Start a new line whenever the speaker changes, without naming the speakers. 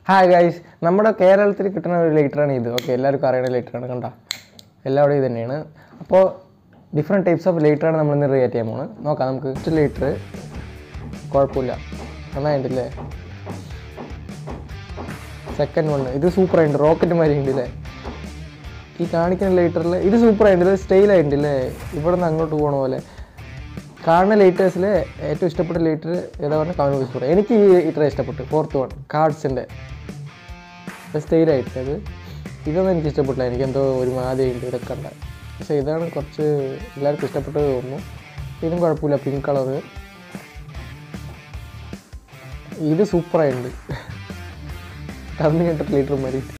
hi guys നമ്മുടെ കേരളത്തിൽ കിട്ടുന്ന ഒരു ലൈറ്ററാണ് ഇത് ഓക്കെ എല്ലാവർക്കും അറിയുന്ന ലൈറ്ററാണ് കണ്ട എല്ലാവിടെയും ഇത് തന്നെയാണ് അപ്പോൾ ഡിഫറെൻറ്റ് ടൈപ്സ് ഓഫ് ലൈറ്ററാണ് നമ്മൾ ഇന്ന് റിയേറ്റ് ചെയ്യാൻ പോകുന്നത് നോക്കാം നമുക്ക് ഫസ്റ്റ് ലൈറ്റർ കുഴപ്പമില്ല നന്നായിട്ടുണ്ടല്ലേ സെക്കൻഡ് വൺ ഇത് സൂപ്പർ ആയിട്ടുണ്ട് റോക്കറ്റ് മാതിരി ഉണ്ട് അല്ലേ ഈ കാണിക്കുന്ന ലൈറ്ററിൽ ഇത് സൂപ്പർ ആയിട്ടുണ്ട് ഇത് സ്റ്റൈൽ ആയിട്ടുണ്ട് അല്ലേ ഇവിടെ നിന്ന് അങ്ങോട്ട് പോകണ പോലെ കാണുന്ന ലൈറ്റേഴ്സിൽ ഏറ്റവും ഇഷ്ടപ്പെട്ട ലൈറ്റർ ഏതാ പറഞ്ഞാൽ കമന്റ് ബോക്സ് പറയാം എനിക്ക് ഈ ലൈറ്റർ ഇഷ്ടപ്പെട്ടു ഫോർത്ത് വൺ കാർഡ്സിൻ്റെ സ്റ്റൈലായിട്ട് ഇത് ഇതൊന്നും എനിക്ക് ഇഷ്ടപ്പെട്ടില്ല എനിക്ക് എന്തോ ഒരു മാതിരിയുണ്ട് ഇതൊക്കെ ഉണ്ട് പക്ഷേ ഇതാണ് കുറച്ച് എല്ലാവർക്കും ഇഷ്ടപ്പെട്ടത് തോന്നുന്നു ഇതും കുഴപ്പമില്ല പിങ്ക് കളറ് ഇത് സൂപ്പറായിട്ടുണ്ട് കറണ്ട് കണ്ടിട്ട് ലൈറ്റർ മാറി